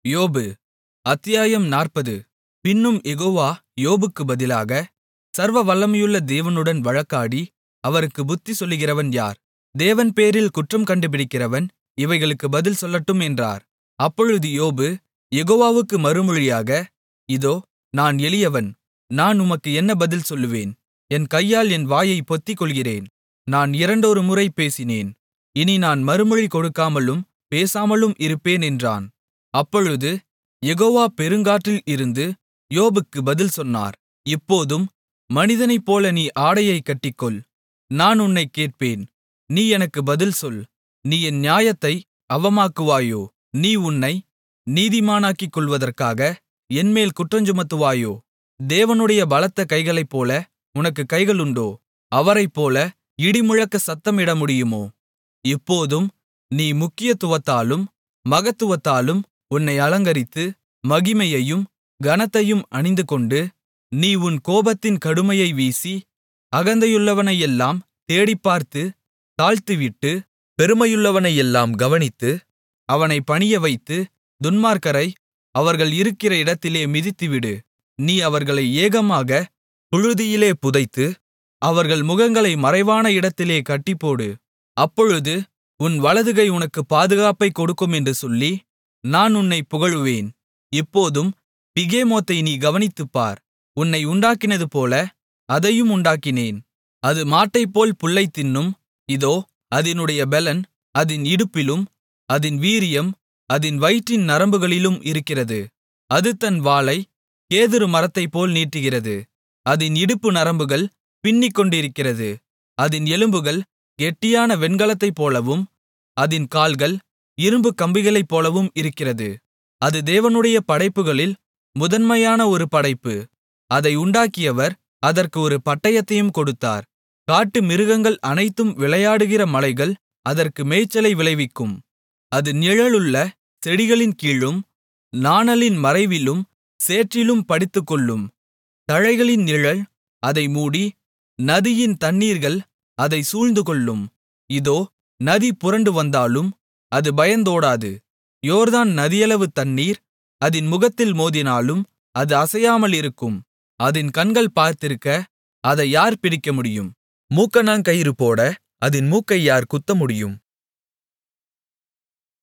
யோபு அத்தியாயம் நாற்பது பின்னும் யெகோவா யோபுக்கு பதிலாக சர்வவல்லமையுள்ள தேவனுடன் வழக்காடி அவருக்குப் புத்தி சொல்லுகிறவன் யார் தேவன் பேரில் குற்றம் கண்டுபிடிக்கிறவன் இவைகளுக்கு பதில் சொல்லட்டும் என்றார் அப்பொழுது யோபு யெகோவாவுக்கு மறுமொழியாக இதோ நான் எளியவன் நான் உமக்கு என்ன பதில் சொல்லுவேன் என் கையால் என் வாயைப் பொத்திக்கொள்கிறேன் நான் இரண்டொரு முறை பேசினேன் இனி நான் மறுமொழி கொடுக்காமலும் பேசாமலும் இருப்பேன் என்றான் அப்பொழுது யெகோவா பெருங்காற்றில் இருந்து யோபுக்கு பதில் சொன்னார் இப்போதும் மனிதனைப்போல நீ ஆடையைக் கட்டிக்கொள் நான் உன்னைக் கேட்பேன் நீ எனக்கு பதில் சொல் நீ என் நியாயத்தை அவமாக்குவாயோ நீ உன்னை நீதிமானாக்கிக் கொள்வதற்காக என்மேல் குற்றஞ்சுமத்துவாயோ தேவனுடைய பலத்த கைகளைப்போல உனக்குக் கைகளுண்டோ அவரைப்போல இடிமுழக்க சத்தமிட முடியுமோ இப்போதும் நீ முக்கியத்துவத்தாலும் மகத்துவத்தாலும் உன்னை அலங்கரித்து மகிமையையும் கனத்தையும் அணிந்துகொண்டு நீ உன் கோபத்தின் கடுமையை வீசி அகந்தையுள்ளவனையெல்லாம் தேடிப்பார்த்து தாழ்த்திவிட்டு பெருமையுள்ளவனையெல்லாம் கவனித்து அவனைப் பணியவைத்து துன்மார்க்கரை அவர்கள் இருக்கிற இடத்திலே மிதித்துவிடு நீ அவர்களை ஏகமாகப் புழுதியிலே புதைத்து அவர்கள் முகங்களை மறைவான இடத்திலே கட்டிப்போடு அப்பொழுது உன் வலதுகை உனக்குப் பாதுகாப்பைக் கொடுக்கும் என்று சொல்லி நான் உன்னைப் புகழுவேன் இப்போதும் பிகேமோத்தை நீ கவனித்துப்பார் உன்னை உண்டாக்கினதுபோல அதையும் உண்டாக்கினேன் அது மாட்டைப்போல் புல்லைத் தின்னும் இதோ அதினுடைய பெலன் அதின் இடுப்பிலும் அதின் வீரியம் அதின் வயிற்றின் நரம்புகளிலும் இருக்கிறது அது தன் வாலை கேதுரு மரத்தைப்போல் நீட்டுகிறது அதின் இடுப்பு நரம்புகள் பின்னிக்கொண்டிருக்கிறது அதின் எலும்புகள் கெட்டியான வெண்கலத்தைப் போலவும் அதின் கால்கள் இரும்பு கம்பிகளைப் போலவும் இருக்கிறது அது தேவனுடைய படைப்புகளில் முதன்மையான ஒரு படைப்பு அதை உண்டாக்கியவர் அதற்கு ஒரு பட்டயத்தையும் கொடுத்தார் காட்டு மிருகங்கள் அனைத்தும் விளையாடுகிற மலைகள் அதற்கு மேய்ச்சலை விளைவிக்கும் அது நிழலுள்ள செடிகளின் கீழும் நாணலின் மறைவிலும் சேற்றிலும் படுத்துக்கொள்ளும் தழைகளின் நிழல் அதை மூடி நதியின் தண்ணீர்கள் அதை சூழ்ந்துகொள்ளும் இதோ நதி புரண்டு வந்தாலும் அது பயந்தோடாது யோர்தான் நதியளவு தண்ணீர் அதின் முகத்தில் மோதினாலும் அது அசையாமல் இருக்கும் அதின் கண்கள் பார்த்திருக்க அதை யார் பிடிக்கமுடியும் மூக்கணாங்கயிறு போட அதின் மூக்கை யார் குத்தமுடியும்